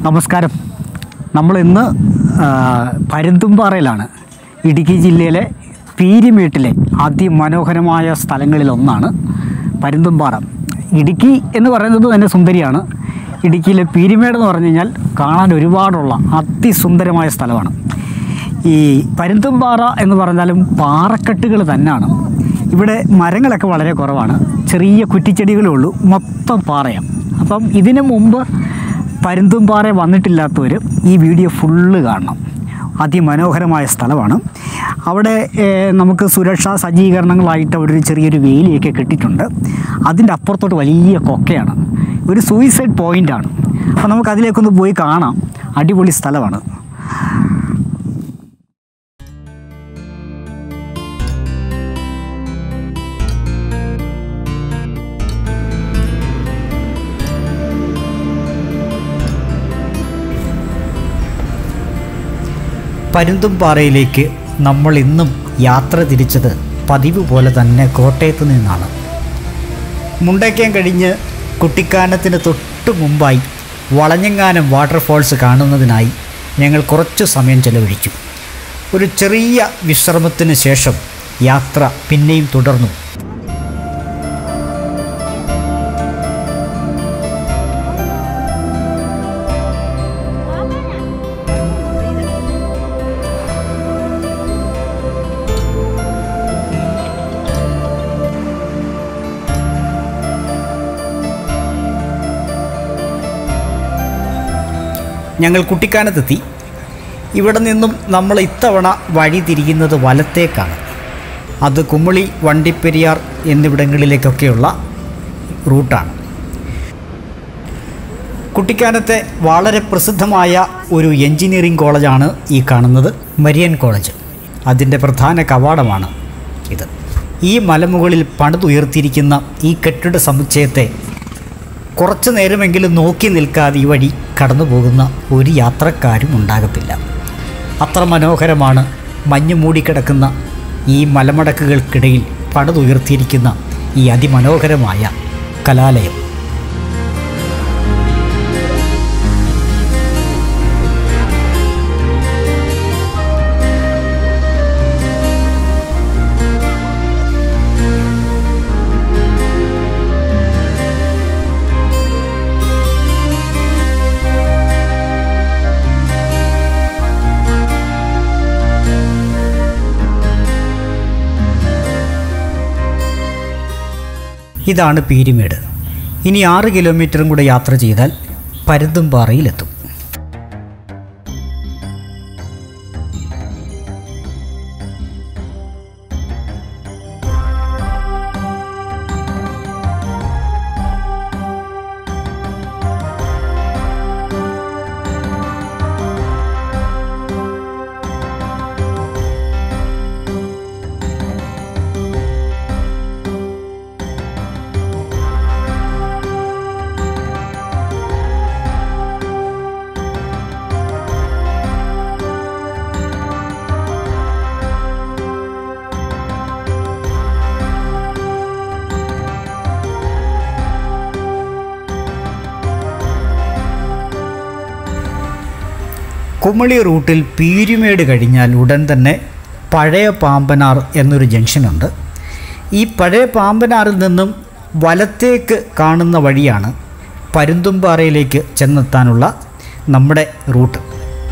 നമസ്കാരം നമ്മൾ ഇന്ന് ആ, പരുന്തുംപാറയിലാണ് ഇടുക്കി ജില്ലയിലെ പീരിമേട്ടിലെ അതിമനോഹരമായ സ്ഥലങ്ങളിലൊന്നാണ് പരുന്തുംപാറ ഇടുക്കി എന്ന് പറയുന്നത് തന്നെ സുന്ദരിയാണ് ഇടുക്കിയിലെ പീരിമേട് എന്ന് പറഞ്ഞു കഴിഞ്ഞാൽ കാണാൻ ഒരുപാടുള്ള അതിസുന്ദരമായ സ്ഥലമാണ് ഈ പരുന്തുംപാറ എന്ന് പറഞ്ഞാലും പാറക്കെട്ടുകൾ തന്നെയാണ് ഇവിടെ മരങ്ങളൊക്കെ വളരെ കുറവാണ് ചെറിയ കുറ്റിച്ചെടികളേ ഉള്ളൂ മൊത്തം പാറയാണ് അപ്പം ഇതിനു മുമ്പ് പരുന്തുംപാറ വന്നിട്ടില്ലാത്തവർ ഈ വീഡിയോ ഫുള്ള് കാണണം അതിമനോഹരമായ സ്ഥലമാണ് അവിടെ ഏഹ്, നമുക്ക് സുരക്ഷാ സജ്ജീകരണങ്ങളായിട്ട് അവിടെ ഒരു ചെറിയൊരു വേലിയൊക്കെ കെട്ടിയിട്ടുണ്ട് അതിൻ്റെ അപ്പുറത്തോട്ട് വലിയ കൊക്കയാണ് ഒരു സൂയിസൈഡ് പോയിൻ്റാണ് അപ്പോൾ നമുക്ക് അതിലേക്കൊന്ന് പോയി കാണാം അടിപൊളി സ്ഥലമാണ് പരുന്തുംപാറയിലേക്ക് നമ്മൾ ഇന്നും യാത്ര തിരിച്ചത് പതിവ് പോലെ തന്നെ കോട്ടയത്ത് നിന്നാണ് മുണ്ടയ്ക്കാൻ കഴിഞ്ഞ് കുട്ടിക്കാനത്തിന് തൊട്ട് മുമ്പായി വളഞ്ഞങ്ങാനം വാട്ടർഫോൾസ് കാണുന്നതിനായി ഞങ്ങൾ കുറച്ചു സമയം ചെലവഴിച്ചു ഒരു ചെറിയ വിശ്രമത്തിന് ശേഷം യാത്ര പിന്നെയും തുടർന്നു ഞങ്ങൾ കുട്ടിക്കാനത്തെത്തി ഇവിടെ നിന്നും നമ്മൾ ഇത്തവണ വഴി തിരിയുന്നത് വലത്തേക്കാണ് അത് കുമ്മളി വണ്ടിപ്പെരിയാർ എന്നിവിടങ്ങളിലേക്കൊക്കെയുള്ള റൂട്ടാണ് കുട്ടിക്കാനത്തെ വളരെ പ്രസിദ്ധമായ ഒരു എഞ്ചിനീയറിംഗ് കോളേജാണ് ഈ കാണുന്നത് മരിയൻ കോളേജ് അതിൻ്റെ പ്രധാന കവാടമാണ് ഇത് ഈ മലമുകളിൽ പണിതുയർത്തിയിരിക്കുന്ന ഈ കെട്ടിട സമുച്ചയത്തെ കുറച്ചു നേരമെങ്കിലും നോക്കി നിൽക്കാതെ ഈ വഴി കടന്നു പോകുന്ന ഒരു യാത്രക്കാരും ഉണ്ടാകത്തില്ല അത്ര മനോഹരമാണ് മഞ്ഞ് മൂടിക്കിടക്കുന്ന ഈ മലമടക്കുകൾക്കിടയിൽ പണിതുയർത്തിയിരിക്കുന്ന ഈ അതിമനോഹരമായ കലാലയം ഇതാണ് പീരിമേട് ഇനി ആറ് കിലോമീറ്ററും കൂടെ യാത്ര ചെയ്താൽ പരുന്തുംപാറയിലെത്തും കുമളി റൂട്ടിൽ പീരുമേട് കഴിഞ്ഞാൽ ഉടൻ തന്നെ പഴയ പാമ്പനാർ എന്നൊരു ജംഗ്ഷനുണ്ട് ഈ പഴയ പാമ്പനാറിൽ നിന്നും വലത്തേക്ക് കാണുന്ന വഴിയാണ് പരുന്തുംപാറയിലേക്ക് ചെന്നെത്താനുള്ള നമ്മുടെ റൂട്ട്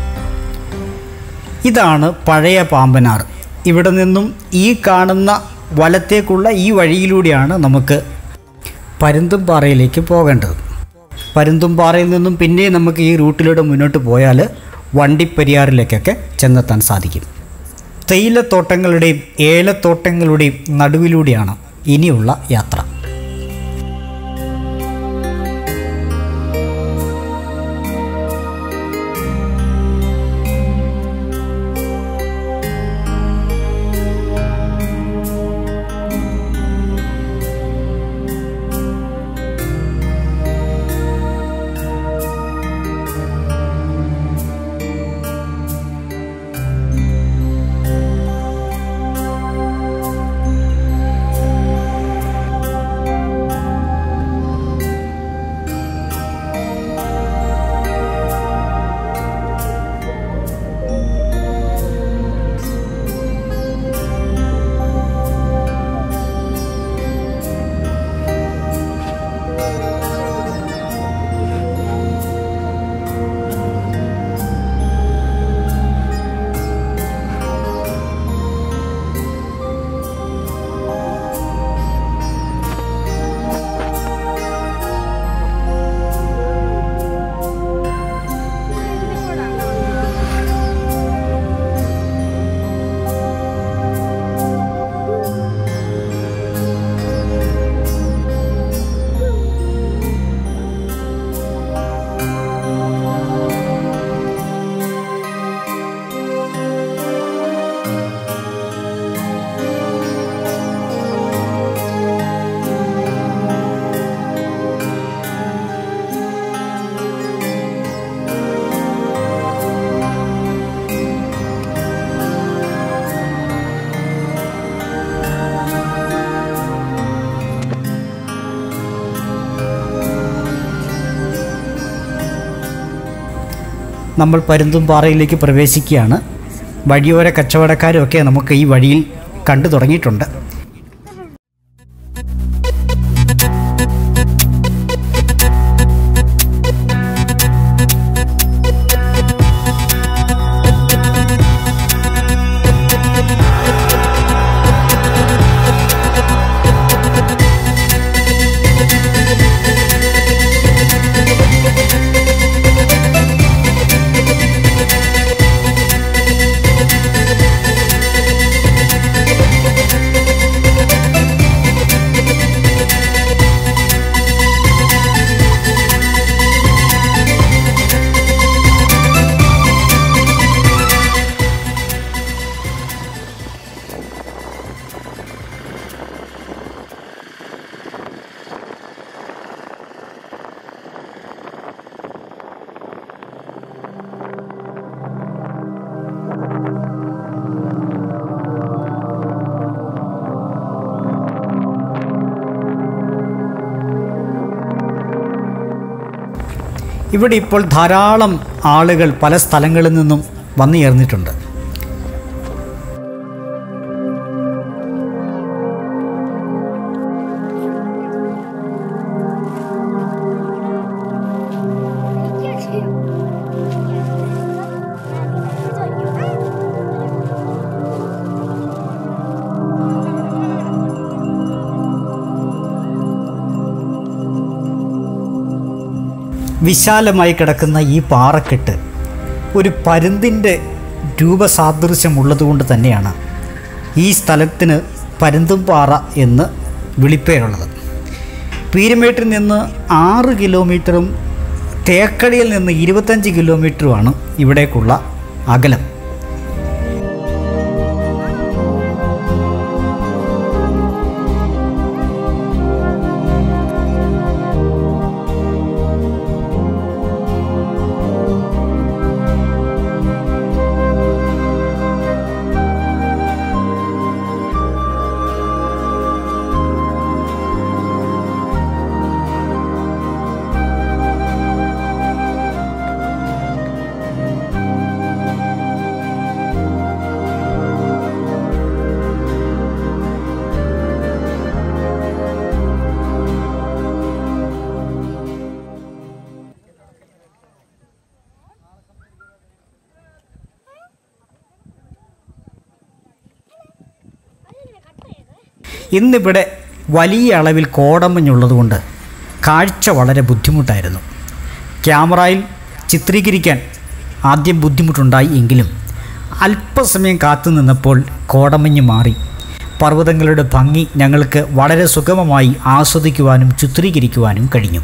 ഇതാണ് പഴയ പാമ്പനാർ ഇവിടെ നിന്നും ഈ കാണുന്ന വലത്തേക്കുള്ള ഈ വഴിയിലൂടെയാണ് നമുക്ക് പരുന്തുംപാറയിലേക്ക് പോകേണ്ടത് പരുന്തുംപാറയിൽ നിന്നും പിന്നെയും നമുക്ക് ഈ റൂട്ടിലൂടെ മുന്നോട്ട് പോയാൽ വണ്ടിപ്പെരിയാറിലേക്കൊക്കെ ചെന്നെത്താൻ സാധിക്കും തേയിലത്തോട്ടങ്ങളുടെയും ഏലത്തോട്ടങ്ങളുടെയും നടുവിലൂടെയാണ് ഇനിയുള്ള യാത്ര നമ്മൾ പരുന്തുംപാറയിലേക്ക് പ്രവേശിക്കുകയാണ് വഴിയോര കച്ചവടക്കാരും ഒക്കെ നമുക്ക് ഈ വഴിയിൽ കണ്ടു തുടങ്ങിയിട്ടുണ്ട് ഇവിടെ ഇപ്പോൾ ധാരാളം ആളുകൾ പല സ്ഥലങ്ങളിൽ നിന്നും വന്നു ചേർന്നിട്ടുണ്ട് വിശാലമായി കിടക്കുന്ന ഈ പാറക്കെട്ട് ഒരു പരുന്തിൻ്റെ രൂപസാദൃശ്യമുള്ളതുകൊണ്ട് തന്നെയാണ് ഈ സ്ഥലത്തിന് പരുന്തുംപാറ എന്ന് വിളിപ്പേരുള്ളത് പീരുമേട്ടിൽ നിന്ന് ആറ് കിലോമീറ്ററും തേക്കടിയിൽ നിന്ന് ഇരുപത്തഞ്ച് കിലോമീറ്ററുമാണ് ഇവിടേക്കുള്ള അകലം ഇന്നിവിടെ വലിയ അളവിൽ കോടമഞ്ഞുള്ളതുകൊണ്ട് കാഴ്ച വളരെ ബുദ്ധിമുട്ടായിരുന്നു ക്യാമറയിൽ ചിത്രീകരിക്കാൻ ആദ്യം ബുദ്ധിമുട്ടുണ്ടായി എങ്കിലും അല്പസമയം കാത്തു നിന്നപ്പോൾ കോടമഞ്ഞ് മാറി പർവ്വതങ്ങളുടെ ഭംഗി ഞങ്ങൾക്ക് വളരെ സുഗമമായി ആസ്വദിക്കുവാനും ചിത്രീകരിക്കുവാനും കഴിഞ്ഞു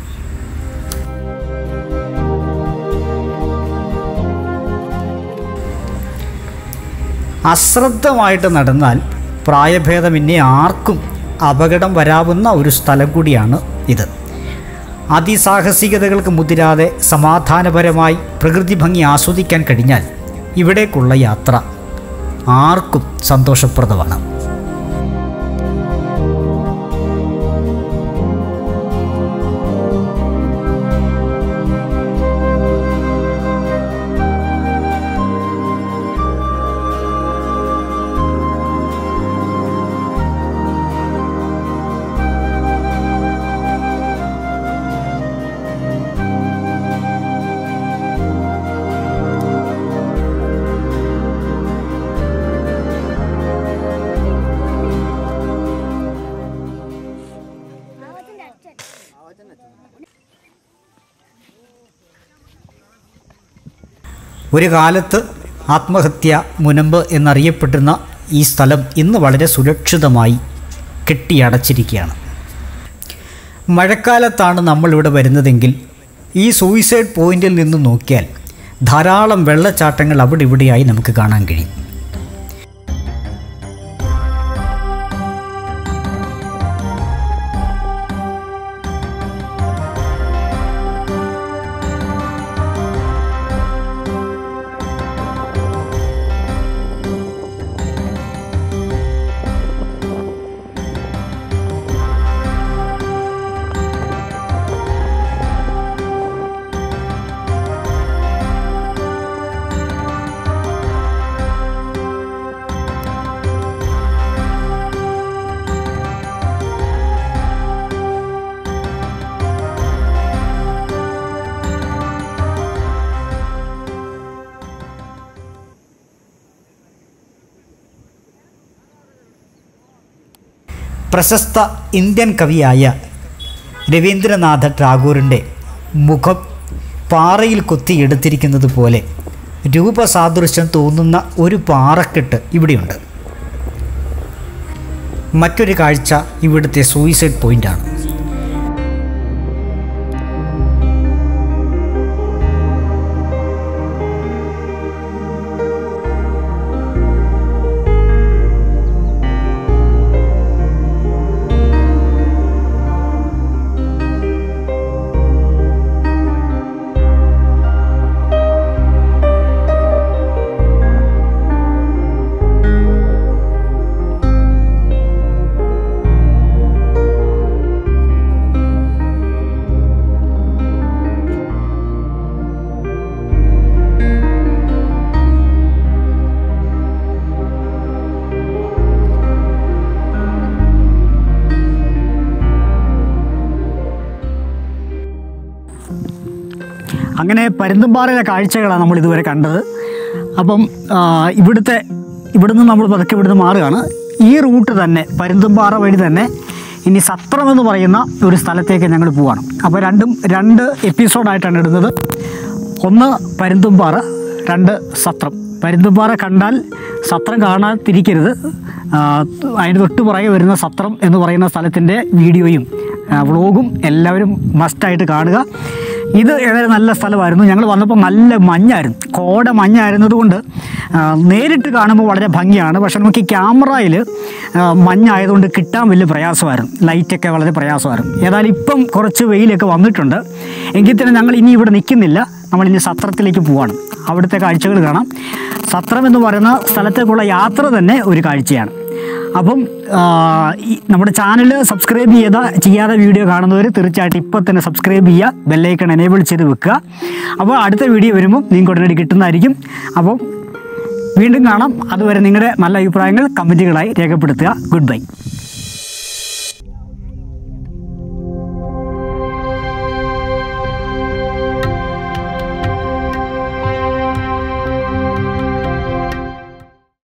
അശ്രദ്ധമായിട്ട് നടന്നാൽ പ്രായഭേദമന്യേ ആർക്കും അപകടം വരാവുന്ന ഒരു സ്ഥലം കൂടിയാണ് ഇത് അതിസാഹസികതകൾക്ക് മുതിരാതെ സമാധാനപരമായി പ്രകൃതി ഭംഗി ആസ്വദിക്കാൻ കഴിഞ്ഞാൽ ഇവിടേക്കുള്ള യാത്ര ആർക്കും സന്തോഷപ്രദമാണ് ഒരു കാലത്ത് ആത്മഹത്യ മുനമ്പ് എന്നറിയപ്പെട്ടിരുന്ന ഈ സ്ഥലം ഇന്ന് വളരെ സുരക്ഷിതമായി കെട്ടിയടച്ചിരിക്കുകയാണ് മഴക്കാലത്താണ് നമ്മളിവിടെ വരുന്നതെങ്കിൽ ഈ സൂയിസൈഡ് പോയിന്റിൽ നിന്ന് നോക്കിയാൽ ധാരാളം വെള്ളച്ചാട്ടങ്ങൾ അവിടെ ഇവിടെയായി നമുക്ക് കാണാൻ കഴിയും പ്രശസ്ത ഇന്ത്യൻ കവിയായ രവീന്ദ്രനാഥ ടാഗോറിൻ്റെ മുഖം പാറയിൽ കൊത്തിയെടുത്തിരിക്കുന്നത് പോലെ രൂപസാദൃശ്യം തോന്നുന്ന ഒരു പാറക്കെട്ട് ഇവിടെയുണ്ട് മറ്റൊരു കാഴ്ച ഇവിടുത്തെ സൂയിസൈഡ് പോയിൻ്റാണ് അങ്ങനെ പരുന്തുംപാറയിലെ കാഴ്ചകളാണ് നമ്മൾ ഇതുവരെ കണ്ടത് അപ്പം ആ, ഇവിടുത്തെ ഇവിടുന്ന് നമ്മൾ പതുക്കെ ഇവിടുന്ന് മാറുകയാണ് ഈ റൂട്ട് തന്നെ പരുന്തുംപാറ വഴി തന്നെ ഇനി സത്രം എന്ന് പറയുന്ന ഒരു സ്ഥലത്തേക്ക് ഞങ്ങൾ പോവാണ് അപ്പോൾ രണ്ടും രണ്ട് എപ്പിസോഡായിട്ടാണ് ഇടുന്നത് ഒന്ന് പരുന്തുംപാറ രണ്ട് സത്രം പരുന്തുംപാറ കണ്ടാൽ സത്രം കാണാതിരിക്കരുത് ആ, അതിന് തൊട്ട് പുറകെ വരുന്ന സത്രം എന്ന് പറയുന്ന സ്ഥലത്തിൻ്റെ വീഡിയോയും ആ, വ്ളോഗും എല്ലാവരും മസ്റ്റായിട്ട് കാണുക ഇത് ഏതായാലും നല്ല സ്ഥലമായിരുന്നു ഞങ്ങൾ വന്നപ്പോൾ നല്ല മഞ്ഞായിരുന്നു കോട മഞ്ഞായിരുന്നത് കൊണ്ട് ആ, നേരിട്ട് കാണുമ്പോൾ വളരെ ഭംഗിയാണ് പക്ഷെ നമുക്ക് ഈ ക്യാമറയിൽ മഞ്ഞായതുകൊണ്ട് കിട്ടാൻ വലിയ പ്രയാസമായിരുന്നു ലൈറ്റൊക്കെ വളരെ പ്രയാസമായിരുന്നു ഏതായാലും ഇപ്പം കുറച്ച് വെയിലൊക്കെ വന്നിട്ടുണ്ട് എങ്കിൽ തന്നെ ഞങ്ങൾ ഇനി ഇവിടെ നിൽക്കുന്നില്ല നമ്മളിനി സത്രത്തിലേക്ക് പോവാണ് അവിടുത്തെ കാഴ്ചകൾ കാണാം സത്രം എന്ന് പറയുന്ന സ്ഥലത്തേക്കുള്ള യാത്ര തന്നെ ഒരു കാഴ്ചയാണ് അപ്പം ആ, ഈ നമ്മുടെ ചാനൽ സബ്സ്ക്രൈബ് ചെയ്ത ചെയ്യാതെ വീഡിയോ കാണുന്നവർ തീർച്ചയായിട്ടും ഇപ്പോൾ തന്നെ സബ്സ്ക്രൈബ് ചെയ്യുക ബെല്ലൈക്കൺ എനേബിൾ ചെയ്ത് വെക്കുക അപ്പോൾ അടുത്ത വീഡിയോ വരുമ്പോൾ നിങ്ങൾക്ക് ഉടനടി കിട്ടുന്നതായിരിക്കും അപ്പം വീണ്ടും കാണാം അതുവരെ നിങ്ങളുടെ നല്ല അഭിപ്രായങ്ങൾ കമൻറ്റുകളായി രേഖപ്പെടുത്തുക ഗുഡ് ബൈ